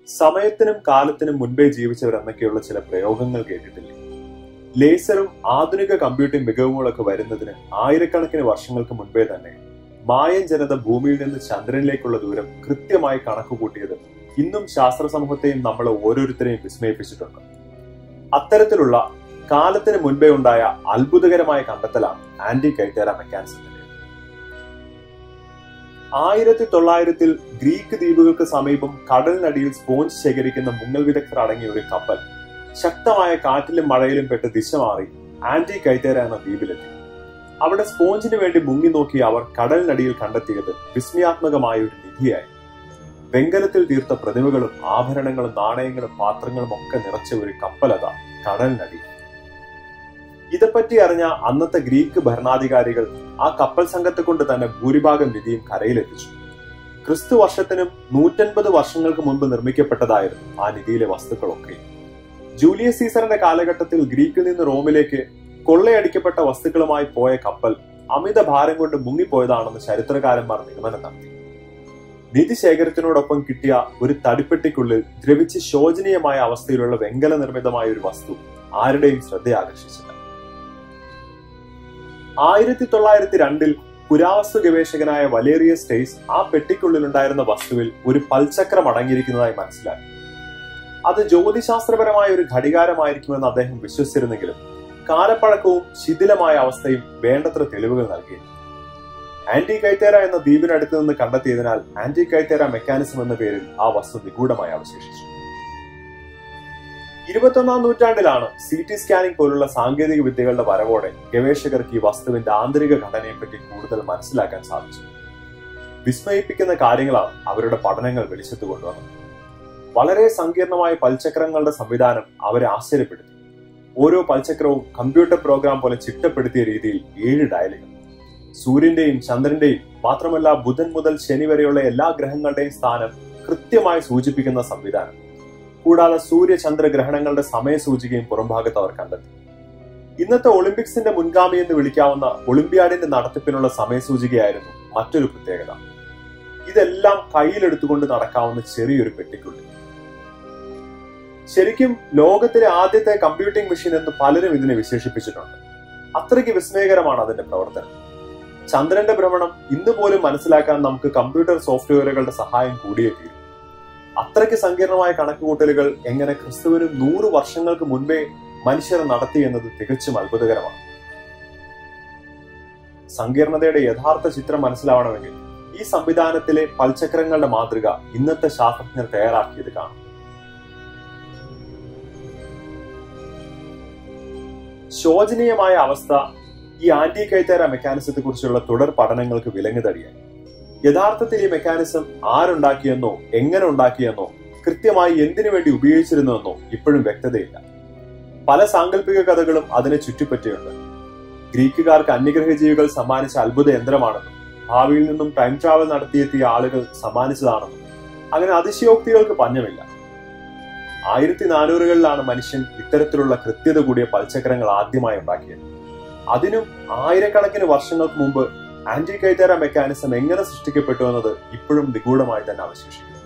സമയത്തിനും കാലത്തിനും മുൻപേ ജീവിച്ചവർ എന്നൊക്കെയുള്ള ചില പ്രയോഗങ്ങൾ കേട്ടിട്ടില്ലേ ലേസറും ആധുനിക കമ്പ്യൂട്ടിംഗ് മികവുകളൊക്കെ വരുന്നതിന് ആയിരക്കണക്കിന് വർഷങ്ങൾക്ക് മുൻപേ തന്നെ മായൻ ജനത ഭൂമിയിൽ നിന്ന് ചന്ദ്രനിലേക്കുള്ള ദൂരം കൃത്യമായി കണക്കുകൂട്ടിയത് ഇന്നും ശാസ്ത്ര സമൂഹത്തെയും നമ്മളെ ഓരോരുത്തരെയും വിസ്മയിപ്പിച്ചിട്ടുണ്ട് അത്തരത്തിലുള്ള കാലത്തിന് മുൻപേ ഉണ്ടായ അത്ഭുതകരമായ കണ്ടെത്തലാണ് ആന്റി കൈറ്റേറ മെക്കാനിസത്തിന്റെ ആയിരത്തി തൊള്ളായിരത്തിൽ ഗ്രീക്ക് ദ്വീപുകൾക്ക് സമീപം കടലിനടിയിൽ സ്പോഞ്ച് ശേഖരിക്കുന്ന മുങ്ങൽ വിദഗ്ധർ അടങ്ങിയ ഒരു കപ്പൽ ശക്തമായ കാറ്റിലും മഴയിലും പെട്ട് ദിശ മാറി ആന്റി കൈറ്റേര എന്ന ദ്വീപിലെത്തി അവിടെ സ്പോഞ്ചിന് വേണ്ടി മുങ്ങി നോക്കി അവർ കടലിനടിയിൽ കണ്ടെത്തിയത് വിസ്മയാത്മകമായ ഒരു നിധിയായി വെങ്കലത്തിൽ തീർത്ത പ്രതിമകളും ആഭരണങ്ങളും നാണയങ്ങളും പാത്രങ്ങളും ഒക്കെ നിറച്ച ഒരു കപ്പലത കടലിനടി ഇതേപ്പറ്റി അറിഞ്ഞ അന്നത്തെ ഗ്രീക്ക് ഭരണാധികാരികൾ ആ കപ്പൽ സംഘത്തെ കൊണ്ട് തന്നെ ഭൂരിഭാഗം നിധിയും കരയിലെത്തിച്ചു ക്രിസ്തു വർഷത്തിനും നൂറ്റൻപത് വർഷങ്ങൾക്ക് മുൻപ് നിർമ്മിക്കപ്പെട്ടതായിരുന്നു ആ നിധിയിലെ വസ്തുക്കളൊക്കെ ജൂലിയസ് സീസറിന്റെ കാലഘട്ടത്തിൽ ഗ്രീക്കിൽ നിന്ന് റോമിലേക്ക് കൊള്ളയടിക്കപ്പെട്ട വസ്തുക്കളുമായി പോയ കപ്പൽ അമിത ഭാരം കൊണ്ട് മുങ്ങിപ്പോയതാണെന്ന് ചരിത്രകാരന്മാർ നിഗമനം നടത്തി നിധി ശേഖരത്തിനോടൊപ്പം കിട്ടിയ ഒരു തടിപ്പെട്ടിക്കുള്ളിൽ ദ്രവിച്ച് ശോചനീയമായ അവസ്ഥയിലുള്ള വെങ്കല നിർമ്മിതമായ ഒരു വസ്തു ആരുടെയും ശ്രദ്ധ ആകർഷിച്ചില്ല ആയിരത്തി തൊള്ളായിരത്തി രണ്ടിൽ പുരാവസ്തു ഗവേഷകനായ വലേറിയ സ്റ്റേസ് ആ പെട്ടിക്കുള്ളിലുണ്ടായിരുന്ന വസ്തുവിൽ ഒരു പൽചക്രം അടങ്ങിയിരിക്കുന്നതായി മനസ്സിലാക്കി അത് ജ്യോതിശാസ്ത്രപരമായ ഒരു ഘടികാരമായിരിക്കുമെന്ന് അദ്ദേഹം വിശ്വസിച്ചിരുന്നെങ്കിലും കാലപ്പഴക്കവും ശിഥിലമായ അവസ്ഥയും വേണ്ടത്ര തെളിവുകൾ നൽകി ആന്റി കൈത്തേര എന്ന ദ്വീപിനടുത്ത് നിന്ന് കണ്ടെത്തിയതിനാൽ ആന്റി കൈത്തേര മെക്കാനിസം എന്ന പേരിൽ ആ വസ്തു നിഗൂഢമായി അവശേഷിച്ചു ഇരുപത്തൊന്നാം നൂറ്റാണ്ടിലാണ് സി ടി സ്കാനിംഗ് പോലുള്ള സാങ്കേതിക വിദ്യകളുടെ വരവോടെ ഗവേഷകർക്ക് ഈ വസ്തുവിന്റെ ആന്തരിക ഘടനയെപ്പറ്റി കൂടുതൽ മനസ്സിലാക്കാൻ സാധിച്ചു വിസ്മയിപ്പിക്കുന്ന കാര്യങ്ങളാണ് അവരുടെ പഠനങ്ങൾ വെളിച്ചത്ത് കൊണ്ടുവന്നത് വളരെ സങ്കീർണമായ പൽചക്രങ്ങളുടെ സംവിധാനം അവരെ ആശ്ചര്യപ്പെടുത്തി ഓരോ പൽചക്രവും കമ്പ്യൂട്ടർ പ്രോഗ്രാം പോലെ ചിട്ടപ്പെടുത്തിയ രീതിയിൽ ഏഴ് ഡയലുകൾ സൂര്യന്റെയും ചന്ദ്രന്റെയും മാത്രമല്ല ബുധൻ മുതൽ ശനി വരെയുള്ള എല്ലാ ഗ്രഹങ്ങളുടെയും സ്ഥാനം കൃത്യമായി സൂചിപ്പിക്കുന്ന സംവിധാനം കൂടാതെ സൂര്യ ചന്ദ്ര ഗ്രഹണങ്ങളുടെ സമയസൂചികയും പുറംഭാഗത്ത് അവർ കണ്ടെത്തി ഇന്നത്തെ ഒളിമ്പിക്സിന്റെ മുൻഗാമി എന്ന് വിളിക്കാവുന്ന ഒളിമ്പ്യാഡിന്റെ നടത്തിപ്പിനുള്ള സമയസൂചികയായിരുന്നു മറ്റൊരു പ്രത്യേകത ഇതെല്ലാം കയ്യിലെടുത്തുകൊണ്ട് നടക്കാവുന്ന ചെറിയൊരു പെട്ടിക്കുള്ളിൽ ശരിക്കും ലോകത്തിലെ ആദ്യത്തെ കമ്പ്യൂട്ടിംഗ് മെഷീൻ എന്ന് പലരും ഇതിനെ വിശേഷിപ്പിച്ചിട്ടുണ്ട് അത്രയ്ക്ക് വിസ്മയകരമാണ് അതിന്റെ പ്രവർത്തനം ചന്ദ്രന്റെ ഭ്രമണം ഇന്ന് പോലും മനസ്സിലാക്കാൻ നമുക്ക് കമ്പ്യൂട്ടർ സോഫ്റ്റ്വെയറുകളുടെ സഹായം കൂടിയേ തീരും അത്രയ്ക്ക് സങ്കീർണമായ കണക്കുകൂട്ടലുകൾ എങ്ങനെ ക്രിസ്തുവിന് നൂറ് വർഷങ്ങൾക്ക് മുൻപേ മനുഷ്യർ നടത്തി എന്നത് തികച്ചും അത്ഭുതകരമാണ് സങ്കീർണതയുടെ യഥാർത്ഥ ചിത്രം മനസ്സിലാവണമെങ്കിൽ ഈ സംവിധാനത്തിലെ പൽചക്രങ്ങളുടെ മാതൃക ഇന്നത്തെ ശാസ്ത്രജ്ഞർ തയ്യാറാക്കിയത് കാണും ശോചനീയമായ അവസ്ഥ ഈ ആന്റി കൈത്തേര മെക്കാനിസത്തെ കുറിച്ചുള്ള തുടർ പഠനങ്ങൾക്ക് വിലങ്ങുതടിയായി യഥാർത്ഥത്തിൽ ഈ മെക്കാനിസം ആരുണ്ടാക്കിയെന്നോ എങ്ങനെ ഉണ്ടാക്കിയെന്നോ കൃത്യമായി എന്തിനു വേണ്ടി ഉപയോഗിച്ചിരുന്നുവെന്നോ ഇപ്പോഴും വ്യക്തതയില്ല പല സാങ്കല്പിക കഥകളും അതിനെ ചുറ്റിപ്പറ്റിയുണ്ട് ഗ്രീക്കുകാർക്ക് അന്യഗ്രഹ ജീവികൾ സമ്മാനിച്ച അത്ഭുത യന്ത്രമാണെന്നും ഭാവിയിൽ നിന്നും ടൈം ട്രാവൽ നടത്തിയെത്തിയ ആളുകൾ സമ്മാനിച്ചതാണെന്നും അങ്ങനെ അതിശയോക്തികൾക്ക് പഞ്ഞമില്ല ആയിരത്തി നാനൂറുകളിലാണ് മനുഷ്യൻ ഇത്തരത്തിലുള്ള കൃത്യത കൂടിയ പൽചക്രങ്ങൾ ആദ്യമായി ഉണ്ടാക്കിയത് അതിനും ആയിരക്കണക്കിന് വർഷങ്ങൾക്ക് മുമ്പ് ആന്റി കൈത്തേര മെക്കാനിസം എങ്ങനെ സൃഷ്ടിക്കപ്പെട്ടു എന്നത് ഇപ്പോഴും നിഗൂഢമായി തന്നെ അവശേഷിക്കുന്നു